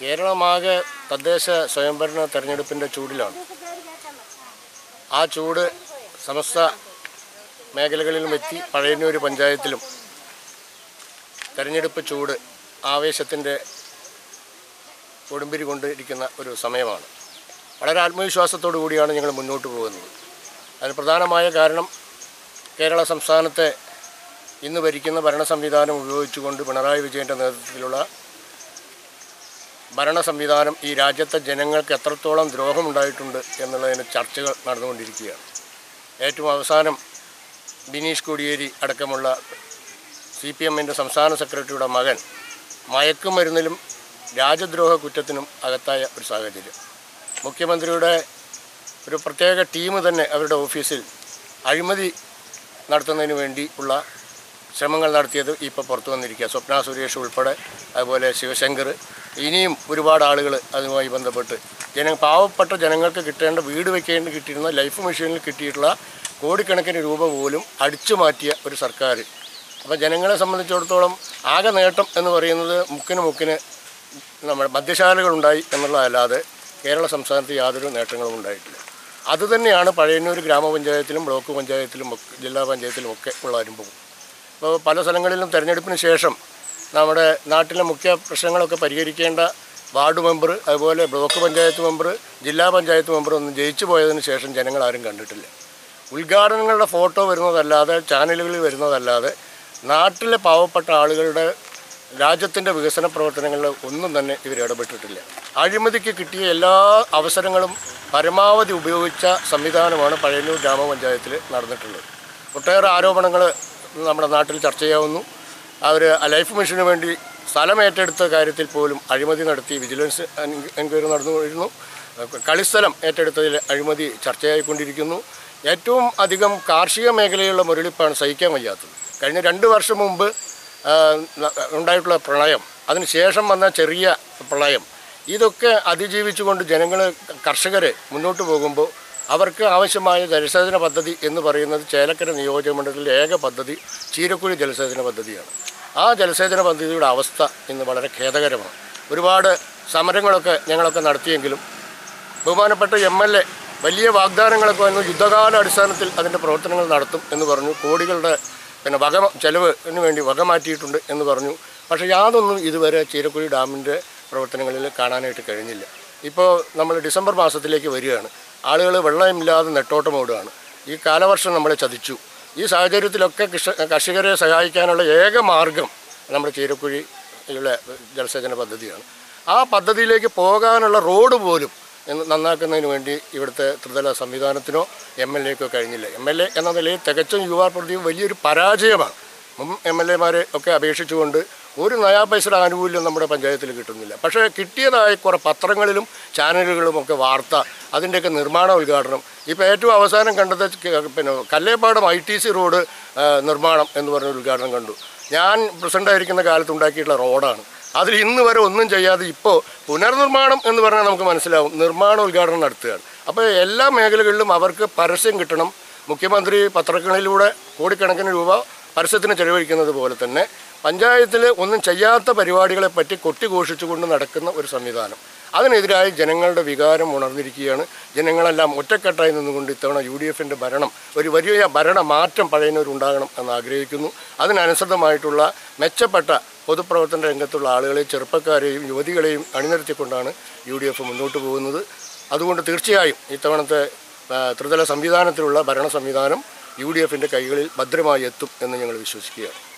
കേരളമാകെ തദ്ദേശ സ്വയംഭരണ തെരഞ്ഞെടുപ്പിൻ്റെ ചൂടിലാണ് ആ ചൂട് സമസ്ത മേഖലകളിലും എത്തി പഴയന്നൂർ പഞ്ചായത്തിലും തെരഞ്ഞെടുപ്പ് ചൂട് ആവേശത്തിൻ്റെ കൊടുമ്പിരി കൊണ്ടിരിക്കുന്ന ഒരു സമയമാണ് വളരെ ആത്മവിശ്വാസത്തോടു കൂടിയാണ് ഞങ്ങൾ മുന്നോട്ട് പോകുന്നത് അതിന് പ്രധാനമായ കാരണം കേരള സംസ്ഥാനത്തെ ഇന്ന് ഭരിക്കുന്ന ഭരണ സംവിധാനം ഉപയോഗിച്ചുകൊണ്ട് പിണറായി വിജയൻ്റെ നേതൃത്വത്തിലുള്ള ഭരണ സംവിധാനം ഈ രാജ്യത്തെ ജനങ്ങൾക്ക് എത്രത്തോളം ദ്രോഹമുണ്ടായിട്ടുണ്ട് എന്നുള്ളതിന് ചർച്ചകൾ നടന്നുകൊണ്ടിരിക്കുകയാണ് ഏറ്റവും അവസാനം ബിനീഷ് കോടിയേരി അടക്കമുള്ള സി പി എമ്മിൻ്റെ സംസ്ഥാന സെക്രട്ടറിയുടെ മകൻ മയക്കുമരുന്നിലും രാജദ്രോഹ കുറ്റത്തിനും അകത്തായ ഒരു സാഹചര്യം മുഖ്യമന്ത്രിയുടെ ഒരു പ്രത്യേക ടീം തന്നെ അവരുടെ ഓഫീസിൽ അഴിമതി നടത്തുന്നതിന് വേണ്ടി ഉള്ള ശ്രമങ്ങൾ നടത്തിയത് ഇപ്പോൾ പുറത്തു വന്നിരിക്കുക സ്വപ്ന സുരേഷ് ഉൾപ്പെടെ അതുപോലെ ശിവശങ്കർ ഇനിയും ഒരുപാട് ആളുകൾ അതുമായി ബന്ധപ്പെട്ട് ജന പാവപ്പെട്ട ജനങ്ങൾക്ക് കിട്ടേണ്ട വീട് വയ്ക്കേണ്ടി കിട്ടിയിരുന്ന ലൈഫ് മെഷീനിൽ കിട്ടിയിട്ടുള്ള കോടിക്കണക്കിന് രൂപ പോലും അടിച്ചു മാറ്റിയ ഒരു സർക്കാർ അപ്പോൾ ജനങ്ങളെ സംബന്ധിച്ചിടത്തോളം ആകെ നേട്ടം എന്ന് പറയുന്നത് മുക്കിന് മുക്കിന് നമ്മുടെ മദ്യശാലകളുണ്ടായി എന്നുള്ളതല്ലാതെ കേരള സംസ്ഥാനത്ത് യാതൊരു നേട്ടങ്ങളും ഉണ്ടായിട്ടില്ല അതുതന്നെയാണ് പഴയന്നൂർ ഗ്രാമപഞ്ചായത്തിലും ബ്ലോക്ക് പഞ്ചായത്തിലും ഒക്കെ ജില്ലാ പഞ്ചായത്തിലും ഒക്കെ ഉള്ള അനുഭവം ഇപ്പോൾ പല സ്ഥലങ്ങളിലും തെരഞ്ഞെടുപ്പിന് ശേഷം നമ്മുടെ നാട്ടിലെ മുഖ്യ പ്രശ്നങ്ങളൊക്കെ പരിഹരിക്കേണ്ട വാർഡ് മെമ്പർ അതുപോലെ ബ്ലോക്ക് പഞ്ചായത്ത് മെമ്പർ ജില്ലാ പഞ്ചായത്ത് മെമ്പർ ഒന്നും ജയിച്ചു പോയതിന് ശേഷം ജനങ്ങൾ ആരും കണ്ടിട്ടില്ല ഉദ്ഘാടനങ്ങളുടെ ഫോട്ടോ വരുന്നതല്ലാതെ ചാനലുകളിൽ വരുന്നതല്ലാതെ നാട്ടിലെ പാവപ്പെട്ട ആളുകളുടെ രാജ്യത്തിൻ്റെ വികസന പ്രവർത്തനങ്ങളിൽ ഒന്നും തന്നെ ഇവർ ഇടപെട്ടിട്ടില്ല അഴിമതിക്ക് കിട്ടിയ എല്ലാ അവസരങ്ങളും പരമാവധി ഉപയോഗിച്ച സംവിധാനമാണ് പഴയന്നൂർ ഗ്രാമപഞ്ചായത്തിൽ നടന്നിട്ടുള്ളത് ഒട്ടേറെ ആരോപണങ്ങൾ നമ്മുടെ നാട്ടിൽ ചർച്ച ചെയ്യാവുന്നു അവർ ലൈഫ് മിഷന് വേണ്ടി സ്ഥലം ഏറ്റെടുത്ത കാര്യത്തിൽ പോലും അഴിമതി നടത്തി വിജിലൻസ് എൻ- എൻക്വയറി നടന്നു വരുന്നു കളിസ്ഥലം ഏറ്റെടുത്തതിൽ അഴിമതി ചർച്ചയായിക്കൊണ്ടിരിക്കുന്നു ഏറ്റവും അധികം കാർഷിക മേഖലയിലുള്ള മുരളിപ്പാണ് സഹിക്കാൻ വയ്യാത്തത് കഴിഞ്ഞ രണ്ട് വർഷം മുമ്പ് ആ, ന- ഉണ്ടായിട്ടുള്ള പ്രളയം അതിനുശേഷം വന്ന ചെറിയ പ്രളയം ഇതൊക്കെ അതിജീവിച്ചുകൊണ്ട് ജനങ്ങൾ കർഷകർ മുന്നോട്ട് പോകുമ്പോൾ അവർക്ക് ആവശ്യമായ ജലസേചന പദ്ധതി എന്ന് പറയുന്നത് ചേലക്കര നിയോജക മണ്ഡലത്തിലെ ഏക പദ്ധതി ചീരക്കുഴി ജലസേചന പദ്ധതിയാണ് ആ ജലസേചന പദ്ധതിയുടെ അവസ്ഥ ഇന്ന് വളരെ ഖേദകരമാണ് ഒരുപാട് സമരങ്ങളൊക്കെ ഞങ്ങളൊക്കെ നടത്തിയെങ്കിലും ബഹുമാനപ്പെട്ട എം എൽ എ വലിയ വാഗ്ദാനങ്ങളൊക്കെ വന്നു യുദ്ധകാല അടിസ്ഥാനത്തിൽ അതിൻ്റെ പ്രവർത്തനങ്ങൾ നടത്തും എന്ന് പറഞ്ഞു കോടികളുടെ പിന്നെ വക ചെലവിന് വേണ്ടി വക മാറ്റിയിട്ടുണ്ട് എന്ന് പറഞ്ഞു പക്ഷേ യാതൊന്നും ഇതുവരെ ചീരക്കുഴി ഡാമിൻ്റെ പ്രവർത്തനങ്ങളിൽ കാണാനായിട്ട് കഴിഞ്ഞില്ല ഇപ്പോൾ നമ്മൾ ഡിസംബർ മാസത്തിലേക്ക് വരികയാണ് ആളുകൾ വെള്ളമില്ലാതെ നെട്ടോട്ടമോടുകയാണ് ഈ കാലവർഷം നമ്മളെ ചതിച്ചു ഈ സാഹചര്യത്തിലൊക്കെ കൃഷ കർഷകരെ സഹായിക്കാനുള്ള ഏക മാർഗം നമ്മുടെ ചീരക്കുഴിയിലെ ജലസേചന പദ്ധതിയാണ് ആ പദ്ധതിയിലേക്ക് പോകാനുള്ള റോഡ് പോലും എന്ന് നന്നാക്കുന്നതിന് വേണ്ടി ഇവിടുത്തെ ത്രിതല സംവിധാനത്തിനോ എം എൽ എക്കോ കഴിഞ്ഞില്ല എം എൽ എ എന്ന നിലയിൽ തികച്ചും യുവാ പ്രതിയും വലിയൊരു പരാജയമാണ് മുൻ എം എൽ എമാരെ ഒക്കെ അപേക്ഷിച്ചുകൊണ്ട് ഒരു നയാ പൈസയുടെ ആനുകൂല്യം നമ്മുടെ പഞ്ചായത്തിൽ കിട്ടുന്നില്ല പക്ഷേ കിട്ടിയതായ കുറേ പത്രങ്ങളിലും ചാനലുകളും ഒക്കെ വാർത്ത അതിൻ്റെയൊക്കെ നിർമ്മാണ ഉദ്ഘാടനം ഇപ്പോൾ ഏറ്റവും അവസാനം കണ്ടത് ക- പിന്നെ Kallepadam I T C road ആ, നിർമ്മാണം എന്ന് പറഞ്ഞ ഒരു ഉദ്ഘാടനം കണ്ടു ഞാൻ പ്രസിഡൻ്റായിരിക്കുന്ന കാലത്ത് ഉണ്ടാക്കിയിട്ടുള്ള റോഡാണ് അതിൽ ഇന്ന് വരെ ഒന്നും ചെയ്യാതെ ഇപ്പോൾ പുനർനിർമ്മാണം എന്ന് പറഞ്ഞാൽ നമുക്ക് മനസ്സിലാവും നിർമ്മാണ ഉദ്ഘാടനം നടത്തുകയാണ് അപ്പോൾ എല്ലാ മേഖലകളിലും അവർക്ക് പരസ്യം കിട്ടണം മുഖ്യമന്ത്രി പത്രങ്ങളിലൂടെ കോടിക്കണക്കിന് രൂപ പരസ്യത്തിന് ചെലവഴിക്കുന്നത് പോലെ തന്നെ പഞ്ചായത്തിൽ ഒന്നും ചെയ്യാത്ത പരിപാടികളെ പറ്റി കൊട്ടിഘോഷിച്ചുകൊണ്ട് നടക്കുന്ന ഒരു സംവിധാനം അതിനെതിരായി ജനങ്ങളുടെ വികാരം ഉണർന്നിരിക്കുകയാണ് ജനങ്ങളെല്ലാം ഒറ്റക്കെട്ടായി നിന്നുകൊണ്ട് ഇത്തവണ യു ഡി എഫിൻ്റെ ഭരണം ഒരു വലിയ ഭരണ മാറ്റം പഴയനൂരുണ്ടാകണം എന്ന് ആഗ്രഹിക്കുന്നു അതിനനുസൃതമായിട്ടുള്ള മെച്ചപ്പെട്ട പൊതുപ്രവർത്തന രംഗത്തുള്ള ആളുകളെയും ചെറുപ്പക്കാരെയും യുവതികളെയും അണിനിരത്തിക്കൊണ്ടാണ് യു ഡി എഫ് മുന്നോട്ട് പോകുന്നത് അതുകൊണ്ട് തീർച്ചയായും ഇത്തവണത്തെ ആ, ത്രിതല സംവിധാനത്തിലുള്ള ഭരണ സംവിധാനം യു ഡി എഫിൻ്റെ കൈകളിൽ ഭദ്രമായി എത്തും എന്ന് ഞങ്ങൾ വിശ്വസിക്കുകയാണ്